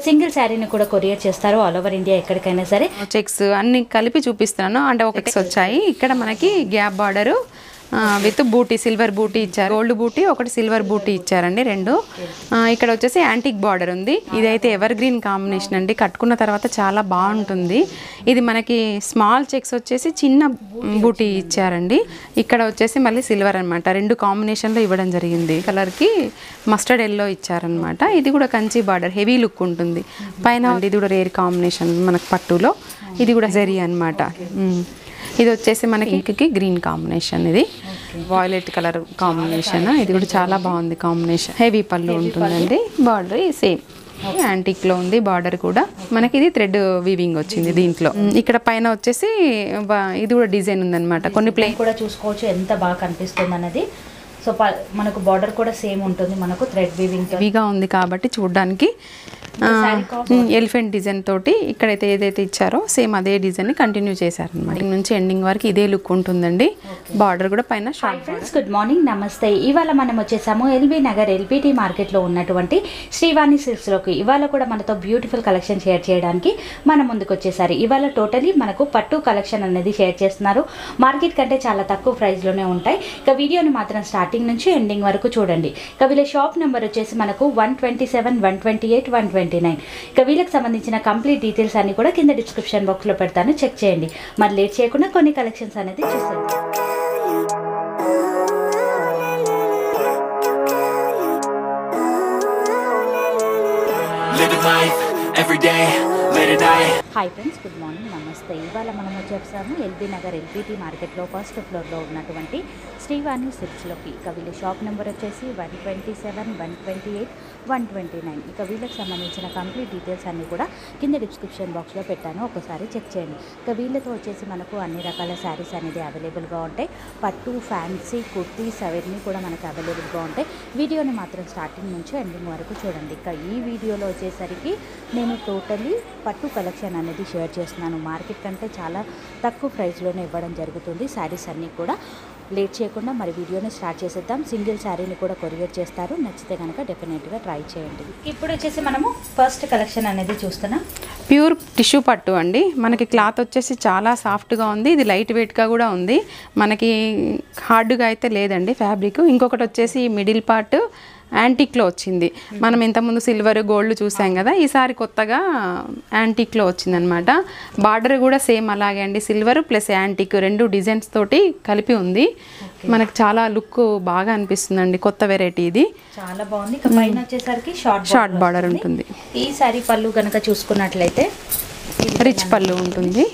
Single శారీని కూడా courier చేస్తారు ఆల్ ఓవర్ ఇండియా ఎక్కడికైనా సరే చెక్స్ అన్ని కలిపి చూపిస్తున్నాను అంటే ఒక చెక్స్ వచ్చాయి ఇక్కడ మనకి గ్యాప్ బార్డర్ విత్ బూటీ సిల్వర్ బూటీ ఇచ్చారు గోల్డ్ బూటీ ఒకటి సిల్వర్ బూటీ ఇచ్చారండి రెండు ఆ, ఇక్కడ వచ్చేసి యాంటిక్ బార్డర్ ఉంది ఇదైతే ఎవర్ గ్రీన్ కాంబినేషన్ అండి కట్టుకున్న తర్వాత చాలా బాగుంటుంది ఇది మనకి స్మాల్ చెక్స్ వచ్చేసి చిన్న బూటీ ఇచ్చారండి ఇక్కడ వచ్చేసి మళ్ళీ సిల్వర్ అనమాట రెండు కాంబినేషన్లో ఇవ్వడం జరిగింది కలర్కి మస్టర్డ్ ఎల్లో ఇచ్చారనమాట ఇది కూడా కంచి బార్డర్ హెవీ లుక్ ఉంటుంది పైన ఇది కూడా రేర్ కాంబినేషన్ మనకు పట్టులో ఇది కూడా జరీ అనమాట ఇది వచ్చేసి మనకి ఇంక్కి గ్రీన్ కాంబినేషన్ ఇది వాయిలెట్ కలర్ కాంబినేషన్ ఇది కూడా చాలా బాగుంది కాంబినేషన్ హెవీ పళ్ళు ఉంటుందండి బార్డర్ సేమ్ యాంటిక్ లో ఉంది బార్డర్ కూడా మనకి ఇది థ్రెడ్ వీవింగ్ వచ్చింది దీంట్లో ఇక్కడ పైన వచ్చేసి బా- ఇది కూడా డిజైన్ ఉందన్నమాట కొన్ని ప్లే ప్లేన్ కూడా చూసుకోవచ్చు ఎంత బాగా కనిపిస్తుంది అన్నది సో ప- మనకు బార్డర్ కూడా సేమ్ ఉంటుంది మనకు థ్రెడ్ వీవింగ్ హెవీగా ఉంది కాబట్టి చూడడానికి ఎలిఫెంట్ డిజైన్ తోటి ఇక్కడైతే ఏదైతే ఇచ్చారో సేమ్ అదే డిజైన్ ని కంటిన్యూ చేశారనమాట నుంచి ఎండింగ్ వరకు ఇదే లుక్ ఉంటుందండి బార్డర్ కూడా పైన hi short friends good morning నమస్తే ఇవాళ మనం వచ్చేసాము ఎల్బీ నగర్ ఎల్పిటి మార్కెట్లో ఉన్నటువంటి శ్రీవాణి సిల్క్స్లోకి ఇవాళ కూడా మనతో బ్యూటిఫుల్ కలెక్షన్ షేర్ చేయడానికి మన ముందుకు వచ్చేసారు ఇవాళ టోటలీ మనకు పట్టు కలెక్షన్ అనేది షేర్ చేస్తున్నారు మార్కెట్ కంటే చాలా తక్కువ ప్రైస్లోనే ఉంటాయి ఇక వీడియోని మాత్రం స్టార్టింగ్ నుంచి ఎండింగ్ వరకు చూడండి ఇక వీళ్ళ షాప్ నెంబర్ వచ్చేసి మనకు one twenty seven one twenty eight one twenty nine ఇక వీళ్ళకి సంబంధించిన కంప్లీట్ డీటెయిల్స్ అన్ని కూడా కింద డిస్క్రిప్షన్ బాక్స్లో పెడతాను చెక్ చేయండి మరి లేట్ చేయకుండా కొన్ని కలెక్షన్స్ అనేది చూసేయండి Living life every day, late at night. Hi friends good morning నమస్తే ఇవాళ మనం వచ్చేసాము ఎల్బీ నగర్ ఎల్బీటీ మార్కెట్లో ఫస్ట్ ఫ్లోర్లో ఉన్నటువంటి శ్రీవాణి సిల్క్స్లోకి ఇక వీళ్ళ షాప్ నెంబర్ వచ్చేసి one twenty seven one twenty eight one twenty nine ఇక వీళ్ళకి సంబంధించిన కంప్లీట్ డీటెయిల్స్ అన్నీ కూడా కింద డిస్క్రిప్షన్ బాక్స్లో పెట్టాను ఒకసారి చెక్ చేయండి ఇక వీళ్ళతో వచ్చేసి మనకు అన్ని రకాల శారీస్ అనేది అవైలబుల్గా ఉంటాయి పట్టు ఫ్యాన్సీ కుర్తీస్ అవన్నీ కూడా మనకు అవైలబుల్గా ఉంటాయి వీడియోని మాత్రం స్టార్టింగ్ నుంచి ఎండింగ్ వరకు చూడండి ఇక ఈ వీడియోలో వచ్చేసరికి నేను టోటలీ పట్టు కలెక్షన్ అనేది షేర్ చేస్తున్నాను మార్కెట్ కంటే చాలా తక్కువ ప్రైస్లోనే ఇవ్వడం జరుగుతుంది శారీస్ అన్నీ కూడా లేట్ చేయకుండా మరి వీడియోని స్టార్ట్ చేసేద్దాం సింగిల్ శారీని కూడా కొరియర్ చేస్తారు నచ్చితే కనుక డెఫినెట్గా ట్రై చేయండి ఇప్పుడు వచ్చేసి మనము ఫస్ట్ కలెక్షన్ అనేది చూస్తున్నాం ప్యూర్ టిష్యూ పట్టు అండి మనకి క్లాత్ వచ్చేసి చాలా సాఫ్ట్గా ఉంది ఇది లైట్ వెయిట్గా కూడా ఉంది మనకి హార్డ్గా అయితే లేదండి ఫ్యాబ్రిక్ ఇంకొకటి వచ్చేసి మిడిల్ పార్ట్ యాంటిక్లో వచ్చింది మనం ఇంతకుముందు సిల్వర్ గోల్డ్ చూసాం కదా ఈసారి కొత్తగా యాంటిక్లో వచ్చిందనమాట బార్డర్ కూడా సేమ్ అలాగే అండి సిల్వర్ ప్లస్ యాంటిక్ రెండు డిజైన్స్ తోటి కలిపి ఉంది మనకు చాలా లుక్ బాగా అనిపిస్తుందండి కొత్త వెరైటీ ఇది చాలా బాగుంది ఇక పైన వచ్చేసరికి షార్ట్ షార్ట్ బార్డర్ ఉంటుంది ఈ శారీ పళ్ళు కనుక చూసుకున్నట్లయితే రిచ్ పళ్ళు ఉంటుంది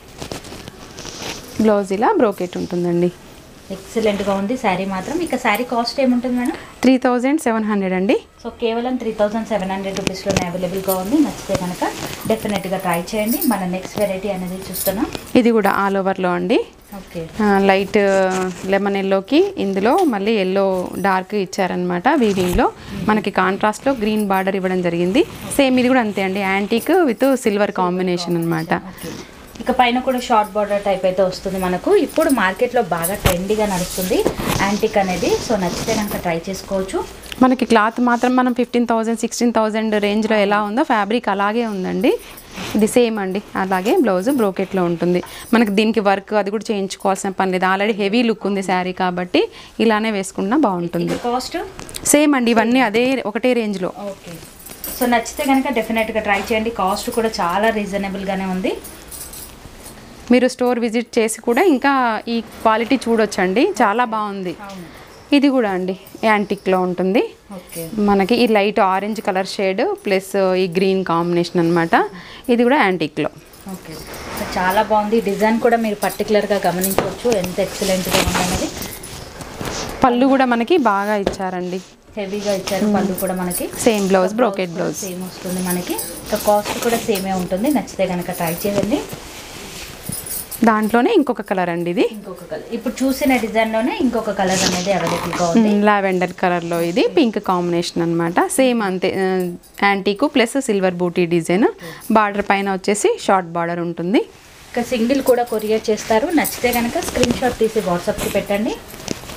బ్లౌజ్ ఇలా బ్రోకెట్ ఉంటుందండి ఎక్సలెంట్గా ఉంది శారీ మాత్రం ఇక శారీ కాస్ట్ ఏముంటుంది madam three thousand seven hundred అండి సో కేవలం త్రీ థౌజండ్ సెవెన్ హండ్రెడ్ రూపీస్లోనే అవైలబుల్గా ఉంది నచ్చితే కనుక డెఫినెట్గా ట్రై చేయండి మన నెక్స్ట్ వెరైటీ అనేది చూస్తున్నాం ఇది కూడా ఆల్ ఓవర్లో అండి ఓకే ఆ, లైట్ లెమన్ ఎల్లోకి ఇందులో మళ్ళీ ఎల్లో డార్క్ ఇచ్చారనమాట వీవింగ్లో మనకి కాంట్రాస్ట్లో గ్రీన్ బార్డర్ ఇవ్వడం జరిగింది సేమ్ ఇది కూడా అంతే అండి యాంటీక్ విత్ సిల్వర్ కాంబినేషన్ అనమాట ఇక పైన కూడా షార్ట్ బార్డర్ టైప్ అయితే వస్తుంది మనకు ఇప్పుడు మార్కెట్లో బాగా ట్రెండీగా నడుస్తుంది యాంటిక్ అనేది సో నచ్చితే కనుక ట్రై చేసుకోవచ్చు మనకి క్లాత్ మాత్రం మనం ఫిఫ్టీన్ థౌజండ్ సిక్స్టీన్ థౌజండ్ రేంజ్లో ఎలా ఉందో ఫ్యాబ్రిక్ అలాగే ఉందండి ఇది సేమ్ అండి అలాగే బ్లౌజ్ బ్రోకెట్లో ఉంటుంది మనకి దీనికి వర్క్ అది కూడా చేయించుకోవాల్సిన పని లేదు ఆల్రెడీ హెవీ లుక్ ఉంది శారీ కాబట్టి ఇలానే వేసుకున్నా బాగుంటుంది కాస్ట్ సేమ్ అండి ఇవన్నీ అదే ఒకటే రేంజ్లో ఓకే సో నచ్చితే కనుక డెఫినెట్గా ట్రై చేయండి కాస్ట్ కూడా చాలా రీజనబుల్గానే ఉంది మీరు స్టోర్ విజిట్ చేసి కూడా ఇంకా ఈ క్వాలిటీ చూడొచ్చండి చాలా బాగుంది అవును ఇది కూడా అండి యాంటిక్లో ఉంటుంది ఓకే మనకి ఈ light orange colour shade plus ఈ గ్రీన్ కాంబినేషన్ అన్నమాట ఇది కూడా యాంటిక్లో ఓకే సో చాలా బాగుంది డిజైన్ కూడా మీరు పర్టికులర్గా గమనించవచ్చు ఎంత ఎక్సలెంట్గా ఉందన్నది పళ్ళు కూడా మనకి బాగా ఇచ్చారండి హెవీగా ఇచ్చారు పళ్ళు కూడా మనకి same blouse brocade blouse same వస్తుంది మనకి ఇంకా కాస్ట్ కూడా సేమే ఉంటుంది నచ్చితే కనుక ట్రై చేయండి దాంట్లోనే ఇంకొక కలర్ అండి ఇది ఇంకొక కలర్ ఇప్పుడు చూసిన డిజైన్లోనే ఇంకొక కలర్ అనేది అవైలబుల్గా ఉంది లావెండర్ కలర్లో ఇది పింక్ కాంబినేషన్ అన్నమాట సేమ్ అంతే యాంటీకు ప్లస్ సిల్వర్ బూటీ డిజైన్ బార్డర్ పైన వచ్చేసి షార్ట్ బార్డర్ ఉంటుంది ఇంకా సింగిల్ కూడా కొరియర్ చేస్తారు నచ్చితే కనుక స్క్రీన్ షాట్ తీసి వాట్సాప్కి పెట్టండి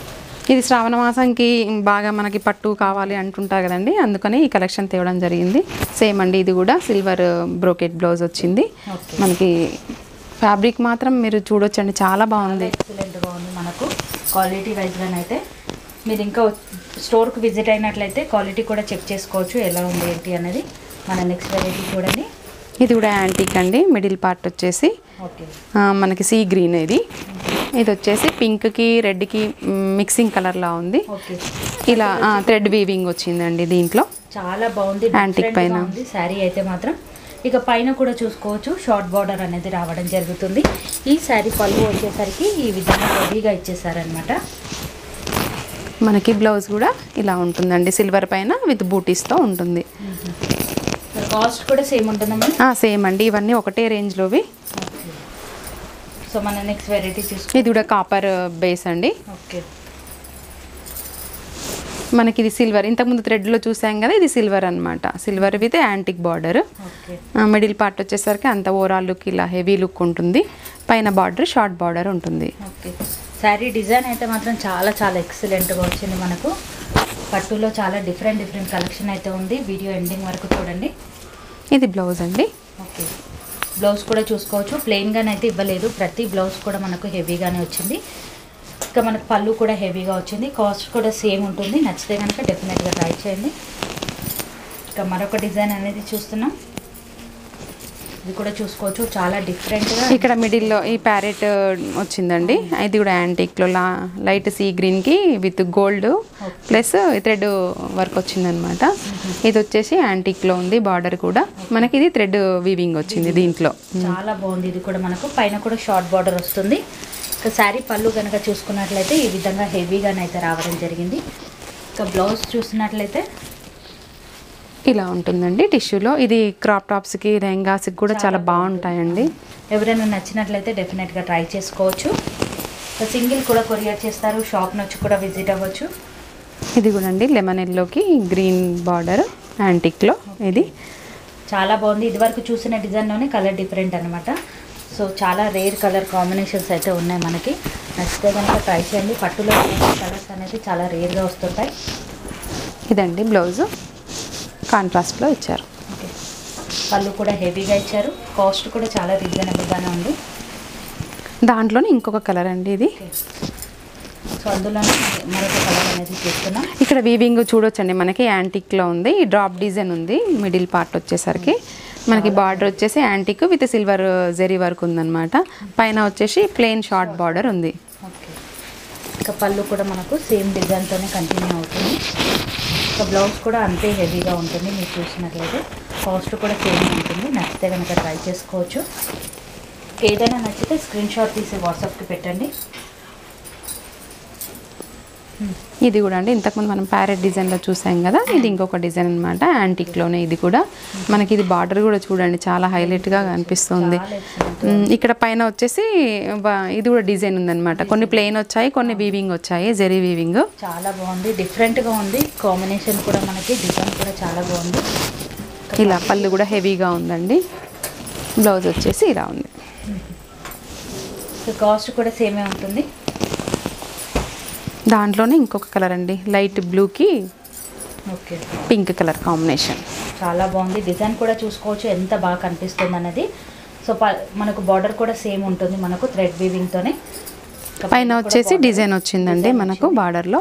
ఇది శ్రావణ మాసంకి బాగా మనకి పట్టు కావాలి అంటుంటారు కదండి అందుకని ఈ కలెక్షన్ తేవడం జరిగింది సేమ్ అండి ఇది కూడా సిల్వర్ బ్రోకెట్ బ్లౌజ్ వచ్చింది Okay. మనకి ఫ్యాబ్రిక్ మాత్రం మీరు చూడొచ్చండి చాలా బాగుంది ఎక్సలెంట్గా ఉంది మనకు క్వాలిటీ వైజ్గానైతే మీరు ఇంకా స్టోర్కి విజిట్ అయినట్లయితే క్వాలిటీ కూడా చెక్ చేసుకోవచ్చు ఎలా ఉంది ఏంటి అనేది మన నెక్స్ట్ వెరైటీ చూడండి ఇది కూడా యాంటిక్ అండి మిడిల్ పార్ట్ వచ్చేసి ఓకే ఆ, మనకి సీ గ్రీన్ ఇది ఇది వచ్చేసి పింక్కి రెడ్కి మిక్సింగ్ కలర్లా ఉంది ఓకే ఇలా థ్రెడ్ వీవింగ్ వచ్చిందండి దీంట్లో చాలా బాగుంది Antique different గా పైన. ఉంది శారీ అయితే మాత్రం ఇక పైన కూడా చూసుకోవచ్చు షార్ట్ బార్డర్ అనేది రావడం జరుగుతుంది ఈ శారీ పళ్ళు వచ్చేసరికి ఈ విధంగా హెవీగా ఇచ్చేసారనమాట మనకి బ్లౌజ్ కూడా ఇలా ఉంటుందండి సిల్వర్ పైన విత్ బూటీస్తో ఉంటుంది కాస్ట్ కూడా సేమ్ ఉంటుందా మేడం సేమ్ అండి ఇవన్నీ ఒకటే రేంజ్లోవి ఓకే సో మన నెక్స్ట్ వెరైటీ చూసుకో ఇది కూడా కాపర్ బేస్ అండి ఓకే మనకి ఇది సిల్వర్ ఇంతకుముందు థ్రెడ్లో చూసాం కదా ఇది సిల్వర్ అనమాట silver with antique border okay middle part వచ్చేసరికి అంత ఓవరాల్ లుక్ ఇలా హెవీ లుక్ ఉంటుంది పైన బార్డర్ షార్ట్ బార్డర్ ఉంటుంది ఓకే శారీ డిజైన్ అయితే మాత్రం చాలా చాలా ఎక్సలెంట్గా వచ్చింది మనకు పట్టులో చాలా డిఫరెంట్ డిఫరెంట్ కలెక్షన్ అయితే ఉంది వీడియో ఎండింగ్ వరకు చూడండి ఇది బ్లౌజ్ అండి ఓకే బ్లౌజ్ కూడా చూసుకోవచ్చు ప్లెయిన్గానే అయితే ఇవ్వలేదు ప్రతి బ్లౌజ్ కూడా మనకు హెవీగానే వచ్చింది ఇంకా మనకు పళ్ళు కూడా హెవీగా వచ్చింది కాస్ట్ కూడా సేమ్ ఉంటుంది నచ్చితే కనుక డెఫినెట్గా ట్రై చేయండి ఇంకా మరొక డిజైన్ అనేది చూస్తున్నాం ఇది కూడా చూసుకోవచ్చు చాలా డిఫరెంట్గా ఇక్కడ మిడిల్లో ఈ ప్యారెట్ వచ్చిందండి ఇది కూడా యాంటిక్లో లా లైట్ సీ గ్రీన్కి with gold plus thread work వచ్చిందనమాట ఇది వచ్చేసి యాంటిక్లో ఉంది బార్డర్ కూడా మనకి ఇది థ్రెడ్ వీవింగ్ వచ్చింది దీంట్లో చాలా బాగుంది ఇది కూడా మనకు పైన కూడా షార్ట్ బార్డర్ వస్తుంది ఇక శారీ పళ్ళు కనుక చూసుకున్నట్లయితే ఈ విధంగా హెవీగానైతే రావడం జరిగింది ఇక బ్లౌజ్ చూసినట్లయితే ఇలా ఉంటుందండి టిష్యూలో ఇది క్రాప్ టాప్స్కి లెహంగాస్కి కూడా చాలా బాగుంటాయండి ఎవరైనా నచ్చినట్లయితే డెఫినెట్గా ట్రై చేసుకోవచ్చు ఇక సింగిల్ కూడా కొరియర్ చేస్తారు షాప్ నుంచి కూడా విజిట్ అవ్వచ్చు ఇది కూడా అండి లెమన్ ఎల్లోకి గ్రీన్ బార్డర్ యాంటిక్లో ఇది చాలా బాగుంది ఇదివరకు చూసిన డిజైన్లోనే కలర్ డిఫరెంట్ అనమాట సో చాలా రేర్ కలర్ కాంబినేషన్స్ అయితే ఉన్నాయి మనకి నచ్చితే కనుక ట్రై చేయండి పట్టులో కలర్స్ అనేది చాలా రేర్గా వస్తుంటాయి ఇదండి బ్లౌజు కాంట్రాస్ట్లో ఇచ్చారు ఓకే పళ్ళు కూడా హెవీగా ఇచ్చారు కాస్ట్ కూడా చాలా రీజనబుల్గానే ఉంది దాంట్లోనే ఇంకొక కలర్ అండి ఇది ఓకే సో అందులోనే మరొక కలర్ అనేది చూస్తున్నాం ఇక్కడ వీవింగ్ చూడొచ్చండి మనకి యాంటిక్లో ఉంది ఈ డ్రాప్ డిజైన్ ఉంది మిడిల్ పార్ట్ వచ్చేసరికి మనకి బార్డర్ వచ్చేసి antique with silver zari work ఉందన్నమాట పైన వచ్చేసి ప్లెయిన్ షార్ట్ బార్డర్ ఉంది ఓకే ఇక పళ్ళు కూడా మనకు సేమ్ డిజైన్తోనే కంటిన్యూ అవుతుంది ఇక బ్లౌజ్ కూడా అంతే హెవీగా ఉంటుంది మీరు చూసినట్లయితే కాస్ట్ కూడా సేమ్ ఉంటుంది నచ్చితే కనుక ట్రై చేసుకోవచ్చు ఏదైనా నచ్చితే స్క్రీన్ షాట్ తీసి వాట్సాప్కి పెట్టండి ఇది కూడా అండి ఇంతకుముందు మనం ప్యారెట్ డిజైన్లో చూసాం కదా ఇది ఇంకొక డిజైన్ అనమాట యాంటిక్లోనే ఇది కూడా మనకి ఇది బార్డర్ కూడా చూడండి చాలా హైలైట్గా కనిపిస్తుంది చాలా excellent. మ్, ఇక్కడ పైన వచ్చేసి బా- ఇది కూడా డిజైన్ ఉందన్నమాట కొన్ని ప్లెయిన్ వచ్చాయి కొన్ని వీవింగ్ వచ్చాయి జెరీ వీవింగ్ చాలా బాగుంది డిఫరెంట్గా ఉంది కాంబినేషన్ కూడా మనకి డిజైన్ కూడా చాలా బాగుంది ఇలా పళ్ళు కూడా హెవీగా ఉందండి బ్లౌజ్ వచ్చేసి ఇలా ఉంది సో కాస్ట్ కూడా సేమే ఉంటుంది దాంట్లోనే ఇంకొక కలర్ అండి లైట్ బ్లూకి ఓకే పింక్ కలర్ కాంబినేషన్ చాలా బాగుంది డిజైన్ కూడా చూసుకోవచ్చు ఎంత బాగా కనిపిస్తుంది అన్నది సో ప- మనకు బార్డర్ కూడా సేమ్ ఉంటుంది మనకు థ్రెడ్ వీవింగ్తోనే పైన వచ్చేసి డిజైన్ వచ్చిందండి మనకు బార్డర్లో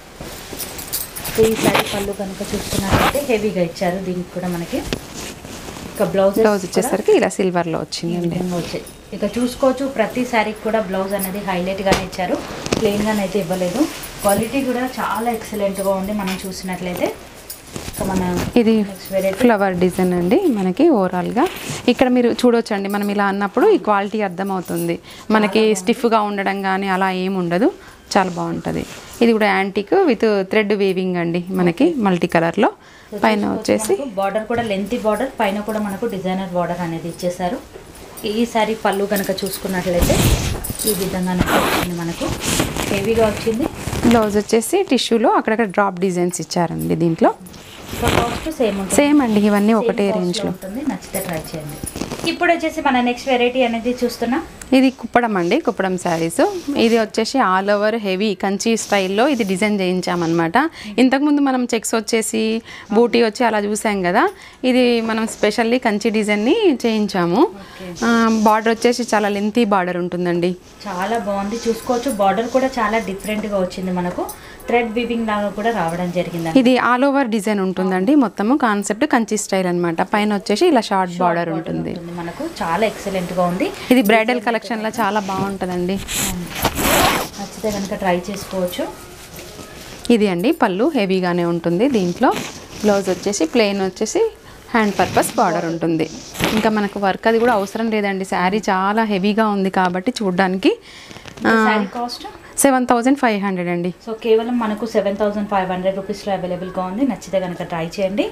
ఈ సారీ పళ్ళు కనుక చూసుకున్నట్లయితే హెవీగా ఇచ్చారు దీనికి కూడా మనకి ఇక బ్లౌజ్ బ్లౌజ్ వచ్చేసరికి ఇలా సిల్వర్లో వచ్చిందండి వచ్చాయి ఇక చూసుకోవచ్చు ప్రతి శారీకి కూడా బ్లౌజ్ అనేది హైలైట్గానే ఇచ్చారు ప్లెయిన్గానే అయితే ఇవ్వలేదు క్వాలిటీ కూడా చాలా ఎక్సలెంట్గా ఉంది మనం చూసినట్లయితే ఇక మన ఇది నెక్స్ట్ వెరైటీ ఫ్లవర్ డిజైన్ అండి మనకి ఓవరాల్గా ఇక్కడ మీరు చూడొచ్చండి మనం ఇలా అన్నప్పుడు ఈ క్వాలిటీ అర్థమవుతుంది మనకి స్టిఫ్గా ఉండడం కానీ అలా ఏమి ఉండదు చాలా బాగుంటుంది ఇది కూడా యాంటిక్ విత్ థ్రెడ్ వీవింగ్ అండి మనకి మల్టీ కలర్లో పైన వచ్చేసి బార్డర్ కూడా లెంతీ బార్డర్ పైన కూడా మనకు డిజైనర్ బార్డర్ అనేది ఇచ్చేసారు ఈ సారీ పళ్ళు కనుక చూసుకున్నట్లయితే ఈ విధంగానే వచ్చింది మనకు హెవీగా వచ్చింది బ్లౌజ్ వచ్చేసి టిష్యూలో అక్కడక్కడ డ్రాప్ డిజైన్స్ ఇచ్చారండి దీంట్లో కాస్ట్ సేమ్ ఉంటుంది సేమ్ అండి ఇవన్నీ Same ఒకటే cost లో రేంజ్లో ఉంటుంది నచ్చితే ట్రై చేయండి ఇప్పుడు వచ్చేసి మన నెక్స్ట్ వెరైటీ అనేది చూస్తున్నాం ఇది కుప్పడం అండి కుప్పడం శారీస్ ఇది వచ్చేసి ఆల్ ఓవర్ హెవీ కంచి స్టైల్లో ఇది డిజైన్ చేయించామన్నమాట ఇంతకుముందు మనం చెక్స్ వచ్చేసి బూటీ వచ్చి అలా చూసాం కదా ఇది మనం స్పెషల్లీ కంచి డిజైన్ని చేయించాము బార్డర్ వచ్చేసి చాలా లెంతీ బార్డర్ ఉంటుందండి చాలా బాగుంది చూసుకోవచ్చు బార్డర్ కూడా చాలా డిఫరెంట్గా వచ్చింది మనకు థ్రెడ్ వీవింగ్ లాగా కూడా రావడం జరిగింది ఇది ఆల్ ఓవర్ డిజైన్ ఉంటుందండి మొత్తము కాన్సెప్ట్ కంచి స్టైల్ అన్నమాట పైన వచ్చేసి ఇలా షార్ట్ బార్డర్ ఉంటుంది ఉంటుంది మనకు చాలా ఎక్సలెంట్గా ఉంది ఇది బ్రైడల్ కలెక్షన్లో చాలా బాగుంటుందండి నచ్చితే కనుక ట్రై చేసుకోవచ్చు ఇది అండి పళ్ళు హెవీగానే ఉంటుంది దీంట్లో బ్లౌజ్ వచ్చేసి ప్లెయిన్ వచ్చేసి హ్యాండ్ పర్పస్ బార్డర్ ఉంటుంది ఇంకా మనకు వర్క్ అది కూడా అవసరం లేదండి శారీ చాలా హెవీగా ఉంది కాబట్టి చూడడానికి sari cost seven thousand five hundred అండి సో కేవలం మనకు సెవెన్ థౌసండ్ ఫైవ్ హండ్రెడ్ రూపీస్లో అవైలబుల్గా ఉంది నచ్చితే కనుక ట్రై చేయండి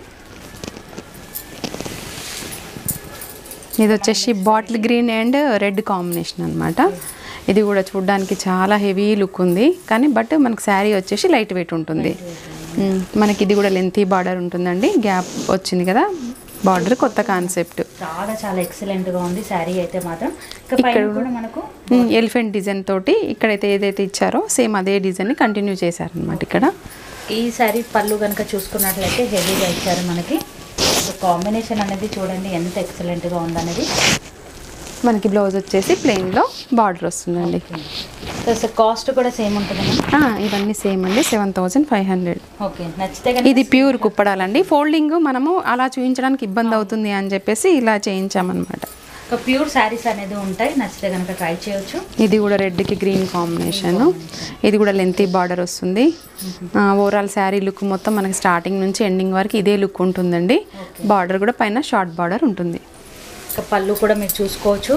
ఇది వచ్చేసి bottle green and red combination అన్నమాట ఇది కూడా చూడడానికి చాలా హెవీ లుక్ ఉంది కానీ బట్ మనకు శారీ వచ్చేసి లైట్ వెయిట్ ఉంటుంది మ్, మనకి ఇది కూడా లెంతీ బార్డర్ ఉంటుందండి గ్యాప్ వచ్చింది కదా బార్డర్ కొత్త కాన్సెప్ట్ చాలా చాలా ఎక్సలెంట్గా ఉంది శారీ అయితే మాత్రం ఇక పైన కూడా మనకు ఎలిఫెంట్ డిజైన్ తోటి ఇక్కడైతే ఏదైతే ఇచ్చారో సేమ్ అదే డిజైన్ కంటిన్యూ చేశారనమాట ఇక్కడ ఈ శారీ పళ్ళు కనుక చూసుకున్నట్లయితే హెవీగా ఇచ్చారు మనకి కాంబినేషన్ అనేది చూడండి ఎంత ఎక్సలెంట్గా ఉందనేది మనకి బ్లౌజ్ వచ్చేసి ప్లెయిన్లో బార్డర్ వస్తుందండి సో కాస్ట్ కూడా సేమ్ ఉంటుంది ఆ, ఇవన్నీ సేమ్ అండి seven thousand five hundred okay నచ్చితే కనుక ఇది ప్యూర్ కుప్పడాలండి ఫోల్డింగ్ మనము అలా చూపించడానికి ఇబ్బంది అవుతుంది అని చెప్పేసి ఇలా చేయించామన్నమాట ఒక ప్యూర్ శారీస్ అనేది ఉంటాయి నచ్చితే కనుక ట్రై చేయొచ్చు ఇది కూడా రెడ్కి గ్రీన్ కాంబినేషన్ ఇది కూడా లెంతీ బార్డర్ వస్తుంది ఓవరాల్ శారీ లుక్ మొత్తం మనకి స్టార్టింగ్ నుంచి ఎండింగ్ వరకు ఇదే లుక్ ఉంటుందండి బార్డర్ కూడా పైన షార్ట్ బార్డర్ ఉంటుంది ఇక పళ్ళు కూడా మీరు చూసుకోవచ్చు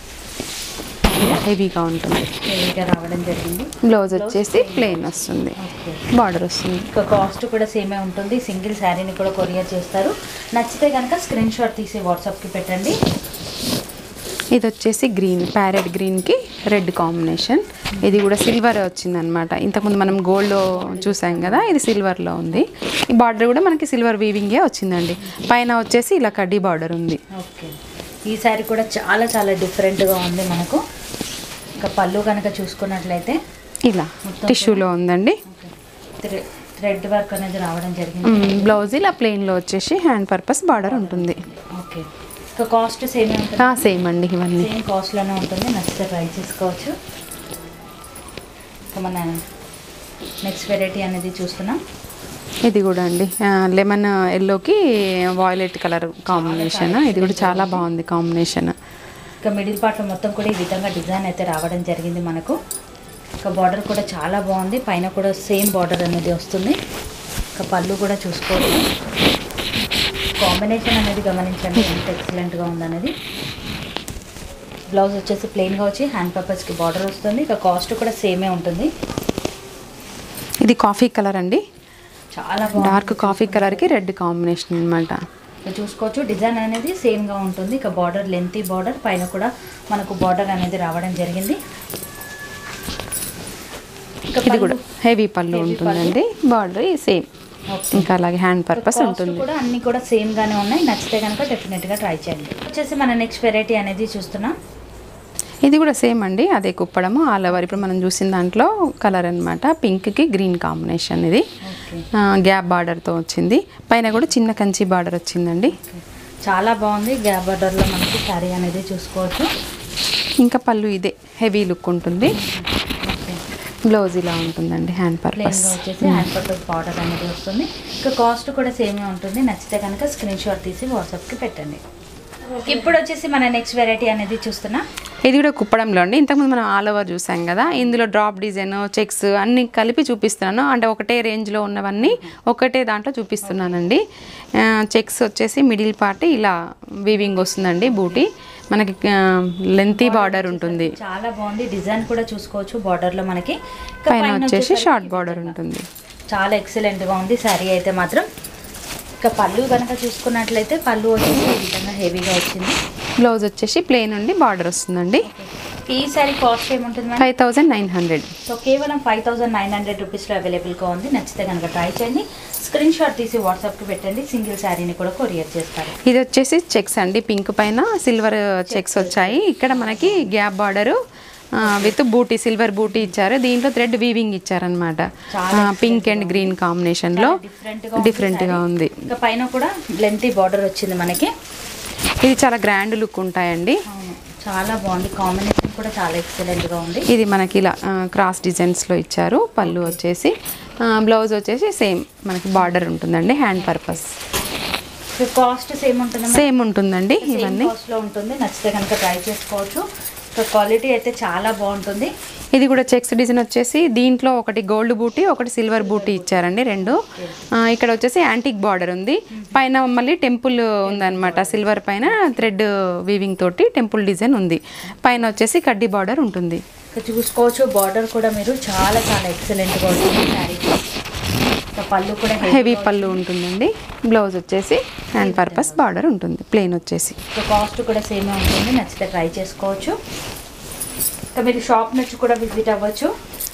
హెవీగా ఉంటుంది హెవీగా రావడం జరిగింది బ్లౌజ్ వచ్చేసి ప్లెయిన్ వస్తుంది ఓకే బార్డర్ వస్తుంది ఇక కాస్ట్ కూడా సేమే ఉంటుంది సింగిల్ శారీని కూడా కొరియర్ చేస్తారు నచ్చితే కనుక స్క్రీన్ షాట్ తీసి వాట్సాప్కి పెట్టండి ఇది వచ్చేసి గ్రీన్ ప్యారెట్ గ్రీన్కి రెడ్ కాంబినేషన్ ఇది కూడా సిల్వర్ వచ్చిందనమాట ఇంతకుముందు మనం గోల్డ్లో చూసాం కదా ఇది సిల్వర్లో ఉంది ఈ బార్డర్ కూడా మనకి సిల్వర్ వీవింగే వచ్చిందండి పైన వచ్చేసి ఇలా కడ్డీ బార్డర్ ఉంది ఓకే ఈ శారీ కూడా చాలా చాలా డిఫరెంట్గా ఉంది మనకు ఇక పళ్ళు కనుక చూసుకున్నట్లయితే ఇలా టిష్యూలో ఉందండి థ్రె- థ్రెడ్ వర్క్ అనేది రావడం జరిగింది మ్, బ్లౌజ్ ఇలా ప్లెయిన్లో వచ్చేసి హ్యాండ్ పర్పస్ బార్డర్ ఉంటుంది ఓకే ఇక కాస్ట్ సేమే ఉంటుంది సేమ్ అండి ఇవన్నీ సేమ్ కాస్ట్లోనే ఉంటుంది నచ్చితే ట్రై చేసుకోవచ్చు ఇక మన నెక్స్ట్ వెరైటీ అనేది చూస్తున్నాం ఇది కూడా అండి లెమన్ ఎల్లోకి వాయిలెట్ కలర్ కాంబినేషన్ ఇది కూడా చాలా బాగుంది కాంబినేషన్ ఇక మిడిల్ పార్ట్లో మొత్తం కూడా ఈ విధంగా డిజైన్ అయితే రావడం జరిగింది మనకు ఇక బార్డర్ కూడా చాలా బాగుంది పైన కూడా సేమ్ బార్డర్ అనేది వస్తుంది ఇక పళ్ళు కూడా చూసుకోవచ్చు కాంబినేషన్ అనేది గమనించండి ఎంత ఎక్సలెంట్గా ఉందనేది బ్లౌజ్ వచ్చేసి ప్లెయిన్గా వచ్చి హ్యాండ్ పర్పస్కి బార్డర్ వస్తుంది ఇక కాస్ట్ కూడా సేమే ఉంటుంది ఇది కాఫీ కలర్ అండి చాలా బాగుంది డార్క్ కాఫీ కలర్కి రెడ్ కాంబినేషన్ అనమాట ఇక చూసుకోవచ్చు డిజైన్ అనేది సేమ్గా ఉంటుంది ఇక బార్డర్ లెంతీ బార్డర్ పైన కూడా మనకు బార్డర్ అనేది రావడం జరిగింది ఇక ఇది పళ్ళు- కూడా హెవీ పళ్ళు Heavy ఉంటుందండి బార్డర్ సేమ్ ఓకే. ఇంకా అలాగే హ్యాండ్ పర్పస్ కాస్ట్ ఉంటుంది కూడా అన్ని కూడా సేమ్ గానే ఉన్నాయి నచ్చితే కనుక డెఫినెట్ గా ట్రై చేయండి వచ్చేసి మన నెక్స్ట్ వెరైటీ అనేది చూస్తున్నాం ఇది కూడా సేమ్ అండి అదే కుప్పడము ఆల్ ఓవర్ ఇప్పుడు మనం చూసిన దాంట్లో కలర్ అనమాట పింక్కి గ్రీన్ కాంబినేషన్ ఇది ఓకే గ్యాప్ బార్డర్తో వచ్చింది పైన కూడా చిన్న కంచి బార్డర్ వచ్చిందండి చాలా బాగుంది గ్యాప్ బార్డర్ లో మనకి శారీ అనేది చూసుకోవచ్చు ఇంకా పళ్ళు ఇదే హెవీ లుక్ ఉంటుంది బ్లౌజ్ ఇలా ఉంటుందండి హ్యాండ్ ప్లెయిన్ పర్పస్ గా వచ్చేసి హ్యాండ్ పర్పస్ బార్డర్ అనేది వస్తుంది ఇక కాస్ట్ కూడా సేమే ఉంటుంది నచ్చితే కనుక స్క్రీన్ షాట్ తీసి వాట్సాప్ కి పెట్టండి ఇప్పుడు వచ్చేసి మన నెక్స్ట్ వెరైటీ అనేది చూస్తున్నాం ఇది కూడా కుప్పడంలో అండి ఇంతకుముందు మనం ఆల్ ఓవర్ చూసాం కదా ఇందులో డ్రాప్ డిజైన్ చెక్స్ అన్ని కలిపి చూపిస్తున్నాను అంటే ఒకటే రేంజ్లో ఉన్నవన్నీ ఒకటే దాంట్లో చూపిస్తున్నానండి చెక్స్ వచ్చేసి మిడిల్ పార్ట్ ఇలా వీవింగ్ వస్తుందండి బూటీ మనకి లెంతీ బార్డర్ ఉంటుంది చాలా బాగుంది డిజైన్ కూడా చూసుకోవచ్చు బార్డర్ లో మనకి ఇక పైన వచ్చేసి వచ్చేసరికి షార్ట్ బార్డర్ ఉంటుంది చాలా ఎక్సలెంట్ గా ఉంది శారీ అయితే మాత్రం ఇక పళ్ళు కనుక చూసుకున్నట్లయితే పళ్ళు వచ్చేసి ఈ విధంగా హెవీగా వచ్చింది బ్లౌజ్ వచ్చేసి ప్లెయిన్ ఉండి బార్డర్ వస్తుందండి ఈ సారీ కాస్ట్ ఏముంటుంది madam five thousand nine hundred so కేవలం ఫైవ్ థౌసండ్ నైన్ హండ్రెడ్ రూపీస్లో అవైలబుల్గా ఉంది నచ్చితే కనుక ట్రై చేయండి స్క్రీన్ షాట్ తీసి వాట్సాప్కి పెట్టండి సింగిల్ శారీని కూడా కొరియర్ చేస్తారు ఇది వచ్చేసి చెక్స్ అండి పింక్ పైన సిల్వర్ చెక్స్ వచ్చాయి ఇక్కడ మనకి గ్యాప్ బార్డర్ విత్ బూటీ సిల్వర్ బూటీ ఇచ్చారు దీంట్లో థ్రెడ్ వీవింగ్ ఇచ్చారనమాట చాలా పింక్ అండ్ గ్రీన్ కాంబినేషన్లో డిఫరెంట్గా డిఫరెంట్గా ఉంది ఇంకా పైన కూడా లెంతీ బార్డర్ వచ్చింది మనకి ఇది చాలా గ్రాండ్ లుక్ ఉంటాయండి అవును చాలా బాగుంది కాంబినేషన్ కూడా చాలా ఎక్సలెంట్గా ఉంది ఇది మనకి ఇలా ఆ, క్రాస్ డిజైన్స్లో ఇచ్చారు పళ్ళు వచ్చేసి ఆ, బ్లౌజ్ వచ్చేసి సేమ్ మనకి బార్డర్ ఉంటుందండి hand purpose so cost same ఉంటుంది సేమ్ ఉంటుందండి ఇవన్నీ కాస్ట్లో ఉంటుంది నచ్చితే కనుక ట్రై చేసుకోవచ్చు సో క్వాలిటీ అయితే చాలా బాగుంటుంది ఇది కూడా చెక్స్ డిజైన్ వచ్చేసి దీంట్లో ఒకటి గోల్డ్ బూటీ ఒకటి సిల్వర్ బూటీ ఇచ్చారండి రెండు ఆ, ఇక్కడ వచ్చేసి యాంటిక్ బార్డర్ ఉంది పైన మళ్ళీ టెంపుల్ ఉందన్నమాట సిల్వర్ పైన థ్రెడ్ వీవింగ్ తోటి టెంపుల్ డిజైన్ ఉంది పైన వచ్చేసి కడ్డీ బార్డర్ ఉంటుంది ఇక్కడ చూసుకోవచ్చు బార్డర్ కూడా మీరు చాలా చాలా ఎక్సలెంట్గా ఉంటుంది శారీ సో పళ్ళు కూడా హెవీ పళ్ళు ఉంటుందండి బ్లౌజ్ వచ్చేసి హ్యాండ్ పర్పస్ బార్డర్ ఉంటుంది ప్లెయిన్ వచ్చేసి సో కాస్ట్ కూడా సేమే ఉంటుంది నచ్చితే ట్రై చేసుకోవచ్చు ఇంకా మీరు షాప్ నుంచి కూడా విజిట్ అవ్వచ్చు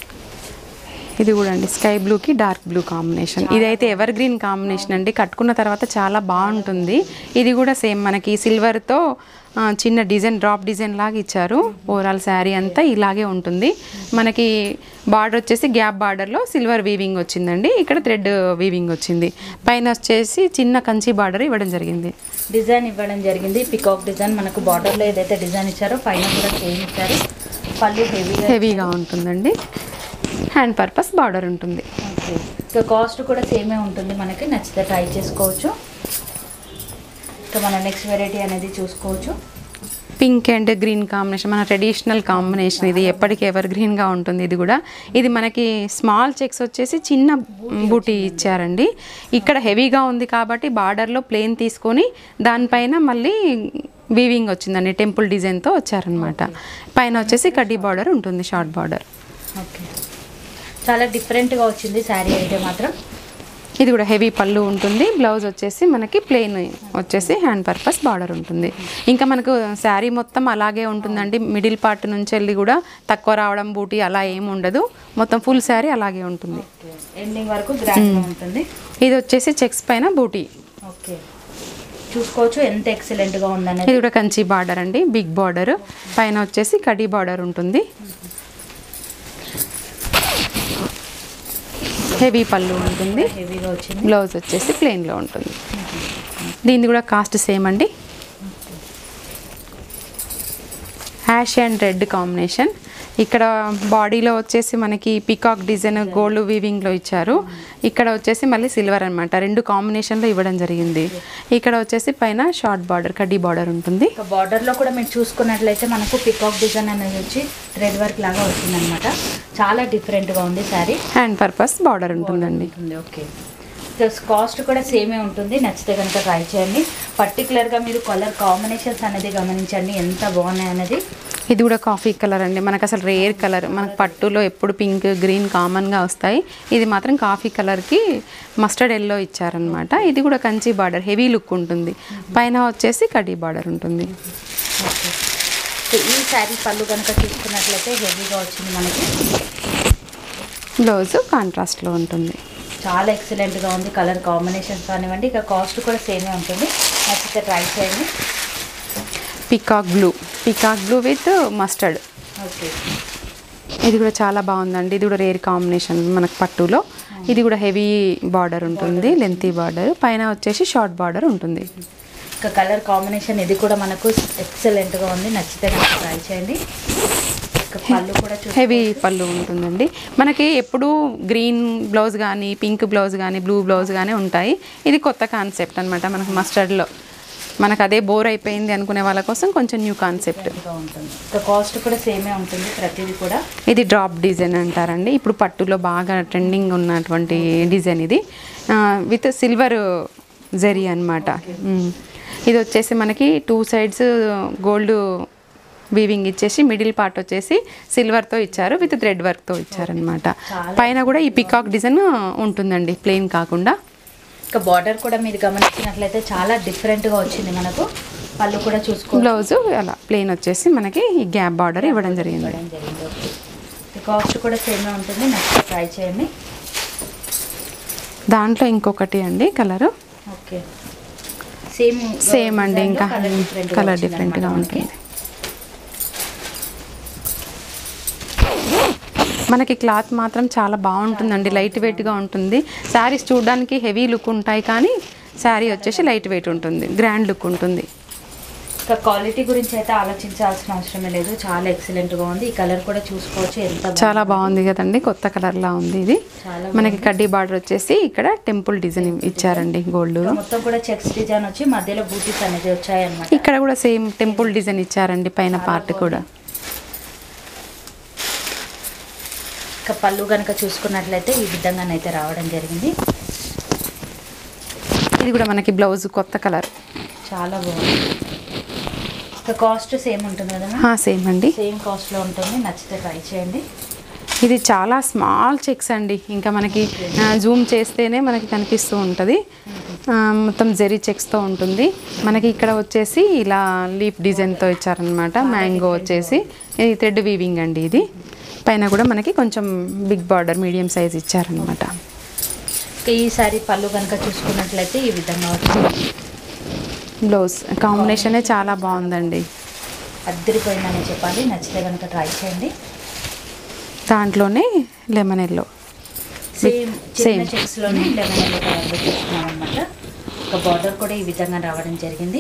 ఇది కూడా అండి స్కై బ్లూకి డార్క్ బ్లూ కాంబినేషన్ ఇదైతే ఎవర్ గ్రీన్ కాంబినేషన్ అండి కట్టుకున్న తర్వాత చాలా బాగుంటుంది ఇది కూడా సేమ్ మనకి సిల్వర్తో చిన్న డిజైన్ డ్రాప్ డిజైన్ లాగా ఇచ్చారు ఓవరాల్ శారీ అంతా ఇలాగే ఉంటుంది మనకి బార్డర్ వచ్చేసి గ్యాప్ బార్డర్లో సిల్వర్ వీవింగ్ వచ్చిందండి ఇక్కడ థ్రెడ్ వీవింగ్ వచ్చింది పైన వచ్చేసి చిన్న కంచి బార్డర్ ఇవ్వడం జరిగింది డిజైన్ ఇవ్వడం జరిగింది పికాక్ డిజైన్ మనకు బార్డర్లో ఏదైతే డిజైన్ ఇచ్చారో పైన కూడా సేమ్ ఇచ్చారు పళ్ళు హెవీగా హెవీగా ఉంటుందండి హ్యాండ్ పర్పస్ బార్డర్ ఉంటుంది ఓకే ఇంకా కాస్ట్ కూడా సేమే ఉంటుంది మనకి నచ్చితే ట్రై చేసుకోవచ్చు ఇంకా మన నెక్స్ట్ వెరైటీ అనేది చూసుకోవచ్చు పింక్ అండ్ గ్రీన్ కాంబినేషన్ మన ట్రెడిషనల్ కాంబినేషన్ ఇది ఎప్పటికీ ఎవర్ గ్రీన్గా ఉంటుంది ఇది కూడా ఇది మనకి స్మాల్ చెక్స్ వచ్చేసి చిన్న బూటీ ఇచ్చారండి ఇక్కడ హెవీగా ఉంది కాబట్టి బార్డర్లో ప్లేన్ తీసుకొని దానిపైన మళ్ళీ వీవింగ్ వచ్చిందండి టెంపుల్ డిజైన్తో వచ్చారనమాట పైన వచ్చేసి కడ్డీ బార్డర్ ఉంటుంది షార్ట్ బార్డర్ ఓకే చాలా డిఫరెంట్గా వచ్చింది శారీ అయితే మాత్రం ఇది కూడా హెవీ పళ్ళు ఉంటుంది బ్లౌజ్ వచ్చేసి మనకి ప్లెయిన్ వచ్చేసి హ్యాండ్ పర్పస్ బార్డర్ ఉంటుంది ఇంకా మనకు శారీ మొత్తం అలాగే ఉంటుందండి మిడిల్ పార్ట్ నుంచి వెళ్ళి కూడా తక్కువ రావడం బూటీ అలా ఏమి ఉండదు మొత్తం ఫుల్ శారీ అలాగే ఉంటుంది ఎండింగ్ వరకు గ్రాండ్గా ఉంటుంది ఇది వచ్చేసి చెక్స్ పైన బూటీ ఓకే చూసుకోవచ్చు ఎంత ఎక్సలెంట్గా ఉందనేది ఇది కూడా కంచి బార్డర్ అండి బిగ్ బార్డర్ పైన వచ్చేసి కడీ బార్డర్ ఉంటుంది హెవీ పళ్ళు ఉంటుంది హెవీగా వచ్చింది బ్లౌజ్ వచ్చేసి ప్లెయిన్లో ఉంటుంది దీనిది కూడా కాస్ట్ సేమ్ అండి హ్యాష్ అండ్ రెడ్ కాంబినేషన్ ఇక్కడ బాడీలో వచ్చేసి మనకి పికాక్ డిజైన్ గోల్డ్ వీవింగ్లో ఇచ్చారు ఇక్కడ వచ్చేసి మళ్ళీ సిల్వర్ అనమాట రెండు కాంబినేషన్లో ఇవ్వడం జరిగింది ఇక్కడ వచ్చేసి పైన షార్ట్ బార్డర్ కడ్డీ బార్డర్ ఉంటుంది ఇక బార్డర్లో కూడా మీరు చూసుకున్నట్లయితే మనకు పికాక్ డిజైన్ అనేది వచ్చి థ్రెడ్ వర్క్ లాగా వచ్చిందనమాట చాలా డిఫరెంట్గా ఉంది శారీ హ్యాండ్ పర్పస్ బార్డర్ ఉంటుందండి ఉంటుంది ఓకే ప్లస్ కాస్ట్ కూడా సేమే ఉంటుంది నచ్చితే కనుక ట్రై చేయండి పర్టికులర్గా మీరు కలర్ కాంబినేషన్స్ అనేది గమనించండి ఎంత బాగున్నాయి అనేది ఇది కూడా కాఫీ కలర్ అండి మనకు అసలు రేర్ కలర్ మనకు పట్టులో ఎప్పుడు పింక్ గ్రీన్ కామన్గా వస్తాయి ఇది మాత్రం కాఫీ కలర్కి మస్టర్డ్ ఎల్లో ఇచ్చారనమాట ఇది కూడా కంచి బార్డర్ హెవీ లుక్ ఉంటుంది పైన వచ్చేసి కడీ బార్డర్ ఉంటుంది ఓకే సో ఈ శారీ పళ్ళు కనుక చూసుకున్నట్లయితే హెవీగా వచ్చింది మనకి బ్లౌజ్ కాంట్రాస్ట్లో ఉంటుంది చాలా ఎక్సలెంట్గా ఉంది కలర్ కాంబినేషన్స్ కానివ్వండి ఇక కాస్ట్ కూడా సేమే ఉంటుంది నచ్చితే ట్రై చేయండి peacock blue peacock blue with mustard okay ఇది కూడా చాలా బాగుందండి ఇది కూడా రేర్ కాంబినేషన్ మనకు పట్టులో ఇది కూడా హెవీ బార్డర్ ఉంటుంది లెంతీ బార్డర్ పైన వచ్చేసి షార్ట్ బార్డర్ ఉంటుంది ఇక కలర్ కాంబినేషన్ ఇది కూడా మనకు ఎక్సలెంట్గా ఉంది నచ్చితే కనుక ట్రై చేయండి ఇక పళ్ళు కూడా చూ హెవీ పళ్ళు ఉంటుందండి మనకి ఎప్పుడు గ్రీన్ బ్లౌజ్ కానీ పింక్ బ్లౌజ్ కానీ బ్లూ బ్లౌజ్ కానీ ఉంటాయి ఇది కొత్త కాన్సెప్ట్ అనమాట మనకు మస్టర్డ్లో మనకు అదే బోర్ అయిపోయింది అనుకునే వాళ్ళ కోసం కొంచెం న్యూ కాన్సెప్ట్ గా ఉంటుంది ఇక కాస్ట్ కూడా సేమే ఉంటుంది ప్రతిదీ కూడా ఇది డ్రాప్ డిజైన్ అంటారండి ఇప్పుడు పట్టులో బాగా ట్రెండింగ్ ఉన్నటువంటి డిజైన్ ఇది విత్ సిల్వర్ జరీ అనమాట ఇది వచ్చేసి మనకి టూ సైడ్స్ గోల్డ్ వీవింగ్ ఇచ్చేసి మిడిల్ పార్ట్ వచ్చేసి సిల్వర్తో ఇచ్చారు విత్ థ్రెడ్ వర్క్తో ఇచ్చారనమాట పైన కూడా ఈ పికాక్ డిజైన్ ఉంటుందండి ప్లెయిన్ కాకుండా ఇక బార్డర్ కూడా మీరు గమనించినట్లయితే చాలా డిఫరెంట్గా వచ్చింది మనకు పళ్ళు కూడా చూసుకో బ్లౌజ్ అలా ప్లెయిన్ వచ్చేసి మనకి ఈ గ్యాప్ బార్డర్ ఇవ్వడం జరిగింది ఇవ్వడం జరిగింది ఓకే కాస్ట్ కూడా సేమే ఉంటుంది నెక్స్ట్ ట్రై చేయండి దాంట్లో ఇంకొకటి అండి కలరు ఓకే సేమ్ సేమ్ అండి ఇంకా కలర్ డిఫరెంట్గా ఉంటుంది మనకి క్లాత్ మాత్రం చాలా బాగుంటుందండి లైట్ వెయిట్గా ఉంటుంది శారీస్ చూడడానికి హెవీ లుక్ ఉంటాయి కానీ శారీ వచ్చేసి లైట్ వెయిట్ ఉంటుంది గ్రాండ్ లుక్ ఉంటుంది ఇంకా క్వాలిటీ గురించి అయితే ఆలోచించాల్సిన అవసరమే లేదు చాలా ఎక్సలెంట్గా ఉంది ఈ కలర్ కూడా చూసుకోవచ్చు ఎంత చాలా బాగుంది కదండి కొత్త కలర్లా ఉంది ఇది చాలా మనకి కడ్డీ బార్డర్ వచ్చేసి ఇక్కడ టెంపుల్ డిజైన్ ఇచ్చారండి గోల్డ్ ఇంకా మొత్తం కూడా చెక్స్ డిజైన్ వచ్చి మధ్యలో బూటీస్ అనేది వచ్చాయి అనమాట ఇక్కడ కూడా సేమ్ టెంపుల్ డిజైన్ ఇచ్చారండి పైన పార్ట్ కూడా ఇంకా పళ్ళు కనుక చూసుకున్నట్లయితే ఈ విధంగానైతే రావడం జరిగింది ఇది కూడా మనకి బ్లౌజ్ కొత్త కలర్ చాలా బాగుంది ఇంకా కాస్ట్ సేమ్ ఉంటుంది కదా సేమ్ అండి సేమ్ కాస్ట్లో ఉంటుంది నచ్చితే ట్రై చేయండి ఇది చాలా స్మాల్ చెక్స్ అండి ఇంకా మనకి జూమ్ చేస్తేనే మనకి కనిపిస్తూ ఉంటుంది ఆ, మొత్తం జెరీ చెక్స్తో ఉంటుంది మనకి ఇక్కడ వచ్చేసి ఇలా లీఫ్ డిజైన్తో ఇచ్చారనమాట మ్యాంగో వచ్చేసి ఇది థ్రెడ్ వీవింగ్ అండి ఇది పైన కూడా మనకి కొంచెం బిగ్ బార్డర్ మీడియం సైజ్ ఇచ్చారనమాట ఇంకా ఈ సారీ పళ్ళు కనుక చూసుకున్నట్లయితే ఈ విధంగా వచ్చింది బ్లౌజ్ కాంబినేషనే చాలా బాగుందండి అద్దరిపోయిందని చెప్పాలి నచ్చితే కనుక ట్రై చేయండి దాంట్లోనే లెమన్ ఎల్లో సేమ్ చిన్న Same. చెక్స్లోనే లెమన్ ఎల్లో కలర్లో తీసుకున్నాం అనమాట ఒక బార్డర్ కూడా ఈ విధంగా రావడం జరిగింది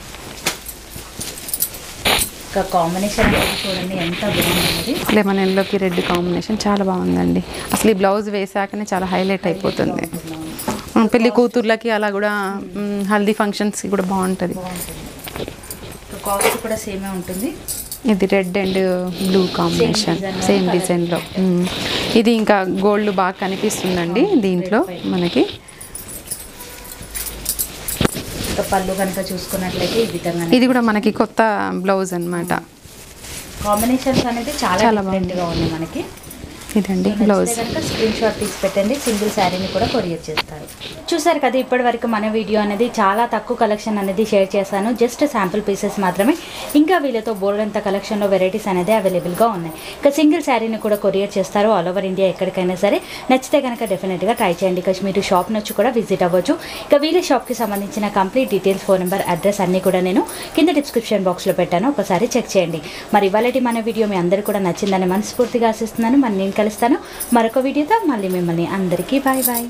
ఇంకా కాంబినేషన్ అనేది చూడండి ఎంత బాగుంది లెమన్ ఎల్లోకి రెడ్ కాంబినేషన్ చాలా బాగుందండి అసలు ఈ బ్లౌజ్ వేసాకనే చాలా హైలైట్ అయిపోతుంది ఉమ్, పెళ్లి కూతుర్లకి అలా కూడా ఉమ్, హల్దీ ఫంక్షన్స్కి కూడా బాగుంటుంది బాగుంటుంది ఇంకా కాస్ట్ కూడా సేమే ఉంటుంది ఇది red and blue combination design లో సేమ్ colour డిజైన్లో ఇది ఇంకా గోల్డ్ బాగా కనిపిస్తుందండి దీంట్లో మనకి ఇంకా పళ్ళు కనుక చూసుకున్నట్లయితే ఈ విధంగా ఇది కూడా మనకి కొత్త బ్లౌజ్ అన్నమాట కాంబినేషన్స్ అనేది చాలా చాలా డిఫరెంట్గా ఉంది మనకి ఇదండి బ్లౌజ్ కనుక స్క్రీన్ షాట్ తీసి పెట్టండి సింగిల్ శారీని కూడా కొరియర్ చేస్తారు చూసారు కదా ఇప్పటి వరకు మన వీడియో అనేది చాలా తక్కువ కలెక్షన్ అనేది షేర్ చేశాను జస్ట్ శాంపుల్ పీసెస్ మాత్రమే ఇంకా వీళ్ళతో బోల్డంత కలెక్షన్లో వెరైటీస్ అనేది అవైలబుల్గా ఉన్నాయి ఇక సింగిల్ శారీని కూడా కొరియర్ చేస్తారు ఆల్ ఓవర్ ఇండియా ఎక్కడికైనా సరే నచ్చితే కనుక డెఫినెట్గా ట్రై చేయండి ఇక మీరు షాప్ నుంచి కూడా విజిట్ అవ్వచ్చు ఇక వీళ్ళ షాప్కి సంబంధించిన complete details phone number address అన్నీ కూడా నేను కింద డిస్క్రిప్షన్ బాక్స్లో పెట్టాను ఒకసారి చెక్ చేయండి మరి ఇవాళ మన వీడియో మీ అందరికీ కూడా నచ్చిందని మనస్ఫూర్తిగా ఆశిస్తున్నాను మరి నేను కలుస్తాను మరొక వీడియోతో మళ్ళీ మిమ్మల్ని అందరికీ బాయ్ బాయ్